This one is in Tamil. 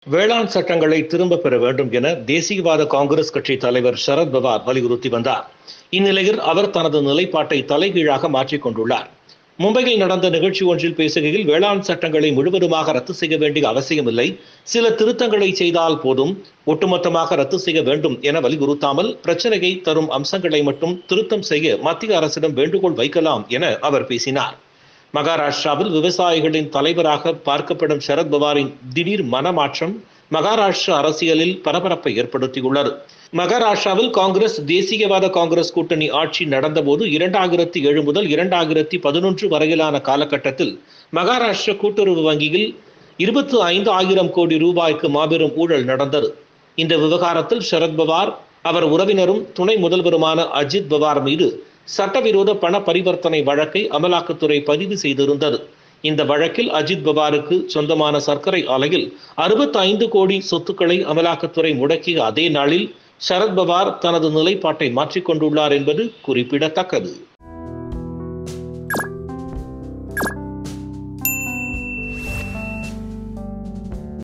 வேளாண் சட்டங்களை திரும்பப் பெற வேண்டும் என தேசியவாத காங்கிரஸ் கட்சி தலைவர் சரத் பவார் வலியுறுத்தி வந்தார் இந்நிலையில் அவர் தனது நிலைப்பாட்டை தலைகீழாக மாற்றிக் கொண்டுள்ளார் மும்பையில் நடந்த நிகழ்ச்சி ஒன்றில் பேசுகையில் வேளாண் சட்டங்களை முழுவதுமாக ரத்து செய்ய வேண்டிய அவசியமில்லை சில திருத்தங்களை செய்தால் போதும் ஒட்டுமொத்தமாக ரத்து செய்ய வேண்டும் என வலியுறுத்தாமல் பிரச்சனையை தரும் அம்சங்களை மட்டும் திருத்தம் செய்ய மத்திய அரசிடம் வேண்டுகோள் வைக்கலாம் என அவர் பேசினார் மகாராஷ்டிராவில் விவசாயிகளின் தலைவராக பார்க்கப்படும் சரத் பவாரின் திடீர் மனமாற்றம் மகாராஷ்டிரா அரசியலில் பரபரப்பை ஏற்படுத்தியுள்ளது மகாராஷ்டிராவில் காங்கிரஸ் தேசியவாத காங்கிரஸ் கூட்டணி ஆட்சி நடந்தபோது இரண்டாயிரத்தி ஏழு முதல் இரண்டாயிரத்தி பதினொன்று வரையிலான காலகட்டத்தில் மகாராஷ்டிர கூட்டுறவு வங்கியில் இருபத்தி ஐந்து ஆயிரம் கோடி ரூபாய்க்கு மாபெரும் ஊழல் நடந்தது இந்த விவகாரத்தில் சரத் பவார் அவர் உறவினரும் துணை முதல்வருமான அஜித் பவார் மீது சட்டவிரோத பண பரிவர்த்தனை வழக்கை அமலாக்கத்துறை பதிவு செய்திருந்தது இந்த வழக்கில் அஜித் பவாருக்கு சொந்தமான சர்க்கரை ஆலையில் அறுபத்தி ஐந்து கோடி சொத்துக்களை அமலாக்கத்துறை முடக்கிய அதே நாளில் சரத் பவார் தனது நிலைப்பாட்டை மாற்றிக்கொண்டுள்ளார் என்பது குறிப்பிடத்தக்கது